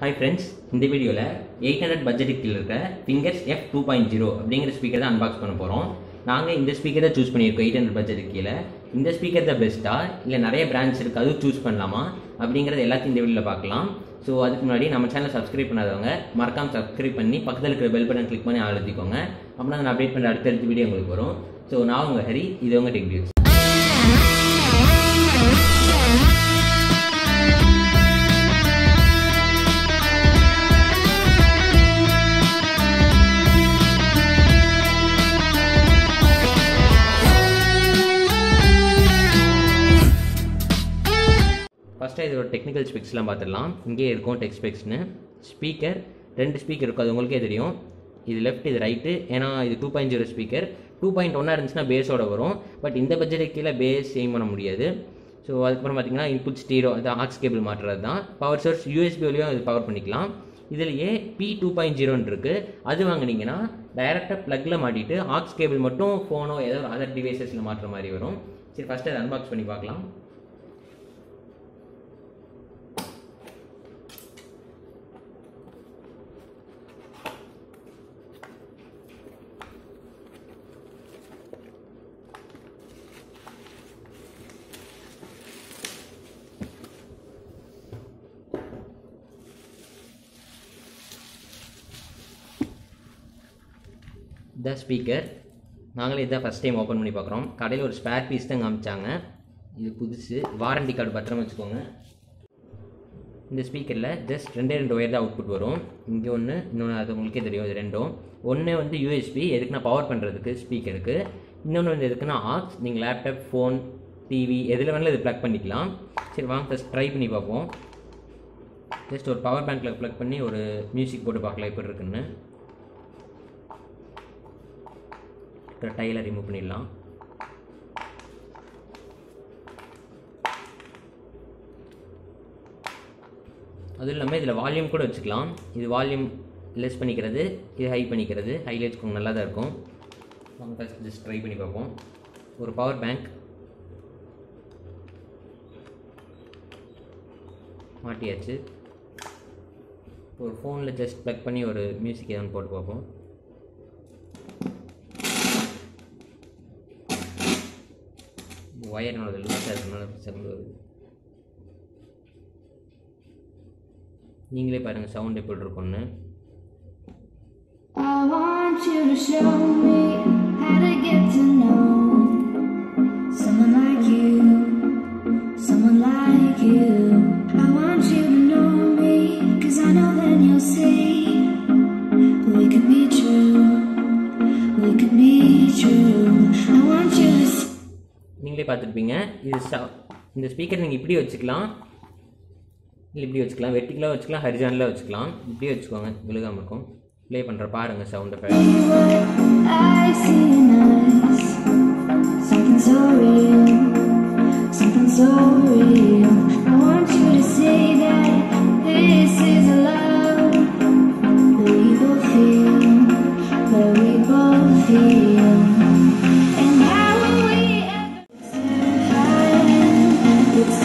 Hi friends இந்த வீடியோவில் eight hundred பட்ஜெட்டுக்கு இருக்க Fingers F two point zero அப்படிங்கிற ஸ்பீக்கர் தான் அன்பாக்ஸ் பண்ண போகிறோம் நாங்கள் இந்த ஸ்பீக்கர் தான் சூஸ் பண்ணியிருக்கோம் எயிட் ஹண்ட்ரட் பட்ஜெட் கீழே இந்த ஸ்பீக்கர் தான் பெஸ்ட்டா இல்லை நிறைய பிராண்ட்ஸ் இருக்குது அதுவும் சூஸ் பண்ணலாமா அப்படிங்கிறது எல்லாத்தையும் இந்த வீடியோவில் பார்க்கலாம் ஸோ அதுக்கு முன்னாடி நம்ம சேனலை சப்ஸ்கிரைப் பண்ணாதவங்க மறக்காம சப்ஸ்கிரைப் பண்ணி பக்கத்தில் இருக்கிற பெல் பட்டன் கிளிக் பண்ணி அழுத்திக்கோங்க அப்படின்னா நான் அப்டேட் பண்ணுற அடுத்தடுத்த வீடியோ உங்களுக்கு வரும் ஸோ நான் உங்கள் ஹரி இது உங்கள் டெக் நியூஸ் ஃபஸ்ட்டாக இதோட டெக்னிக்கல் ஸ்பெக்ஸ்லாம் பார்த்துடலாம் இங்கே இருக்கும் டெக் ஸ்பெக்ஸ்னு ஸ்பீக்கர் ரெண்டு ஸ்பீக்கர் இருக்கும் அது உங்களுக்கே தெரியும் இது லெஃப்ட் இது ரைட்டு ஏன்னா இது two point zero speaker two point ஒன்னாக இருந்துச்சுன்னா பேஸோட வரும் பட் இந்த பட்ஜெட்டுக்கு கீழே பேஸ் சேம் பண்ண முடியாது ஸோ அதுக்கப்புறம் பார்த்தீங்கன்னா இன்புட் ஸ்டீரோ அது ஆக்ஸ் கேபிள் மாட்டுறது தான் பவர் சோர்ஸ் யூஎஸ்பி வழியும் இது பவர் பண்ணிக்கலாம் இதுலேயே பி டூ பாயிண்ட் ஜீரோன்னு இருக்குது அது வாங்குனீங்கன்னா டைரெக்டாக ப்ளக்கில் மாட்டிட்டு ஆக்ஸ் கேபிள் மட்டும் ஃபோனோ ஏதோ ஒரு அதர் டிவைசஸில் மாட்டுற மாதிரி வரும் சரி ஃபஸ்ட்டு அதை அன்பாக்ஸ் பண்ணி பார்க்கலாம் த ஸ்பீக்கர் நாங்களே இதான் ஃபஸ்ட் டைம் ஓப்பன் பண்ணி பார்க்குறோம் கடையில் ஒரு ஸ்பேர் பீஸ் தான் காமிச்சாங்க இது புதுசு வாரண்டி கார்டு பத்திரமா வச்சுக்கோங்க இந்த ஸ்பீக்கரில் ஜஸ்ட் ரெண்டே ரெண்டு ஒயர் தான் அவுட்புட் வரும் இங்கே ஒன்று இன்னொன்று அது உங்களுக்கே தெரியும் இது ரெண்டும் ஒன்று வந்து யூஎஸ்பி எதுக்குன்னா பவர் பண்ணுறதுக்கு ஸ்பீக்கருக்கு இன்னொன்று வந்து எதுக்குன்னா ஆக்ஸ் நீங்கள் லேப்டாப் ஃபோன் டிவி எதில் வேணாலும் இது ப்ளக் பண்ணிக்கலாம் சரி வாங்க ஃபஸ்ட் ட்ரை பண்ணி பார்ப்போம் ஜஸ்ட் ஒரு பவர் பேங்க்கில் ப்ளக் பண்ணி ஒரு மியூசிக் போட்டு பார்க்கலாம் எப்படி இருக்குன்னு டைலை ரிமூவ் பண்ணிடலாம் அதுவும் இல்லாமல் இதில் வால்யூம் கூட வச்சுக்கலாம் இது வால்யூம் லெஸ் பண்ணிக்கிறது இது ஹை பண்ணிக்கிறது ஹைல வச்சுக்கோங்க நல்லா தான் இருக்கும் வாங்க ஃபஸ்ட் ஜஸ்ட் ட்ரை பண்ணி பார்ப்போம் ஒரு பவர் பேங்க் மாட்டியாச்சு ஒரு ஃபோனில் ஜஸ்ட் ப்ளக் பண்ணி ஒரு மியூசிக் எதாவது போட்டு பார்ப்போம் ஒயர் என்னோட லூஸாக இருக்கனால சவுண்டு வருது நீங்களே பாருங்கள் சவுண்ட் எப்படி இருக்கும்னு I want you to show me how to get to know someone like you, someone like you. I want you to know me, cause I know then you'll see we could be true, we could be true. I want you to see. நீங்களே பார்த்துருப்பீங்க இது ச இந்த speaker நீங்கள் இப்படி வச்சுக்கலாம் இல்லை இப்படி வச்சுக்கலாம் வெர்டிக்கலாக வச்சுக்கலாம் ஹரிஜானில் வச்சுக்கலாம் இப்படியே வச்சுக்கோங்க விழுகாமல் இருக்கும் ப்ளே பண்ணுற பாருங்கள் sound effect I see in us something so real, something so real. I want you to say that this is a love that we both feel, that we both feel. And how will we ever terrifying? It's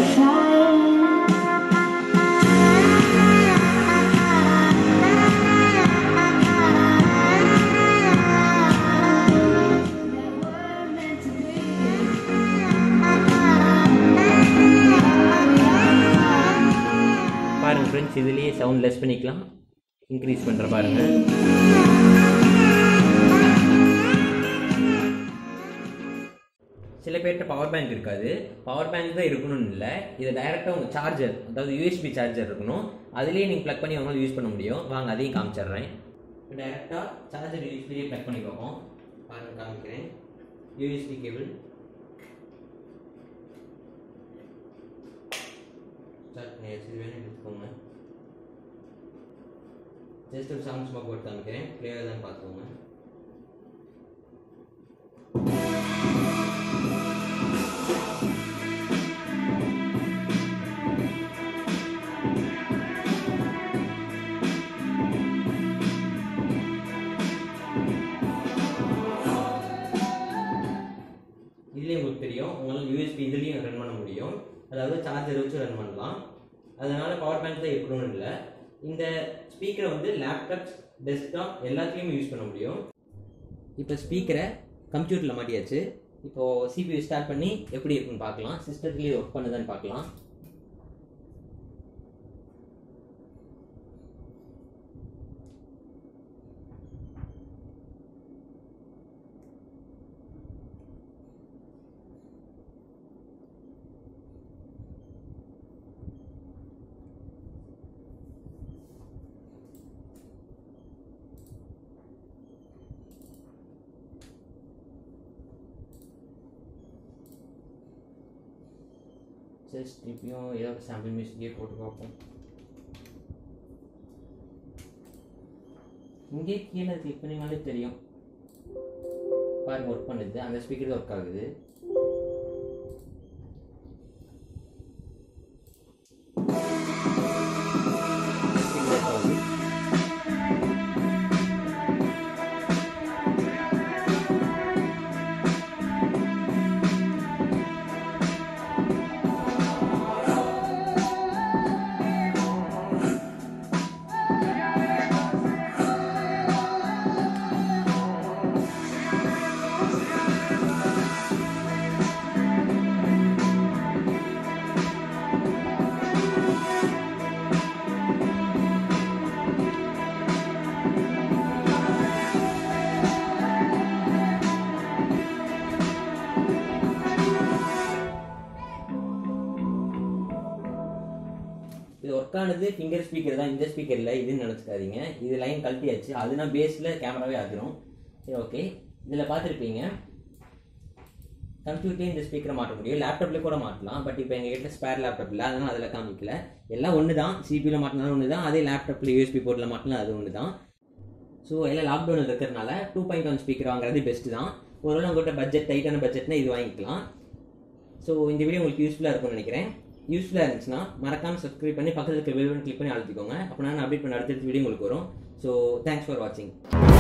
பாருங்கள் friends இதுலேயே sound less பண்ணிக்கலாம் increase பண்ணுற பாருங்கள் சில பேர்கிட்ட power bank இருக்காது power bank தான் இருக்கணும்னு இல்லை இதை டைரெக்டாக உங்கள் சார்ஜர் அதாவது யூஎஸ்பி சார்ஜர் இருக்கணும் அதுலேயே நீங்கள் ப்ளக் பண்ணி அவங்களால யூஸ் பண்ண முடியும் வாங்க அதையும் காமிச்சிடுறேன் டைரெக்டாக சார்ஜர் யூஎஸ்பிலேயே ப்ளக் பண்ணி பார்ப்போம் பாருங்க காமிக்கிறேன் யூஎஸ்பி கேபிள் ஸ்டார்ட் பண்ணியாச்சு இது வேணும் எடுத்துக்கோங்க ஜஸ்ட் ஒரு சாங்ஸ் சும்மா போட்டு காமிக்கிறேன் ப்ளேயர் தான் பார்த்துக்கோங்க இதுலேயே உங்களுக்கு தெரியும் உங்களால் யூஎஸ்பி இதுலேயும் ரன் பண்ண முடியும் அதாவது சார்ஜர் வச்சு ரன் பண்ணலாம் அதனால பவர் பேங்க் தான் இருக்கணும்னு இல்லை இந்த ஸ்பீக்கரை வந்து லேப்டாப் டெஸ்க்டாப் எல்லாத்துலேயுமே யூஸ் பண்ண முடியும் இப்போ ஸ்பீக்கரை கம்ப்யூட்டரில் மாட்டியாச்சு இப்போது சிபியூ ஸ்டார்ட் பண்ணி எப்படி இருக்குன்னு பார்க்கலாம் சிஸ்டத்துலேயே ஒர்க் பண்ணுதான்னு பார்க்கலாம் ஜஸ்ட் திருப்பியும் ஏதோ சாம்பிள் மியூசிக்கே போட்டு பார்ப்போம் இங்கே கீழே கிளிக் பண்ணினாலே தெரியும் பாருங்க ஒர்க் பண்ணுது அந்த ஸ்பீக்கர் ஒர்க் ஆகுது Speaker work ஆகுது. இது ஒர்க் ஆனது ஃபிங்கர் ஸ்பீக்கர் தான் இந்த ஸ்பீக்கர் இல்லை இதுன்னு நினச்சிக்காதீங்க இது லைன் கழட்டியாச்சு அதுனா பேஸில் கேமராவே ஆகிரும் சரி ஓகே இதில் பார்த்துருப்பீங்க கம்ப்யூட்டரே இந்த ஸ்பீக்கரை மாட்ட முடியும் லேப்டாப்லேயே கூட மாட்டலாம் பட் இப்போ எங்கள் கிட்ட ஸ்பேர் லேப்டாப் இல்லை அதனால் அதில் காமிக்கல எல்லாம் ஒன்று தான் சிபியில் மாட்டினாலும் ஒன்று தான் அதே லேப்டாப்பில் யூஎஸ்பி போர்ட்டில் மாட்டினா அது ஒன்று தான் ஸோ எல்லாம் லாக்டவுன் இருக்கிறதுனால டூ பாயிண்ட் ஒன் ஸ்பீக்கர் வாங்குறது பெஸ்ட்டு தான் ஒருவேளை உங்கள்கிட்ட பட்ஜெட் டைட்டான பட்ஜெட்னா இது வாங்கிக்கலாம் ஸோ இந்த வீடியோ உங்களுக்கு யூஸ்ஃபுல்லாக இருக்கும்னு நினைக்கிறேன் யூஸ்ஃபுல்லாக இருந்துச்சுன்னா மறக்காம சப்ஸ்கிரைப் பண்ணி பக்கத்தில் இருக்க பெல் பட்டன் கிளிக் பண்ணி அழுத்திக்கோங்க அப்படின்னா நான் அப்டேட் பண்ண அடுத்தடுத்த வீடியோ உங்களுக்கு வரும் ஸோ தேங்க்ஸ் ஃபார் வாட்சிங்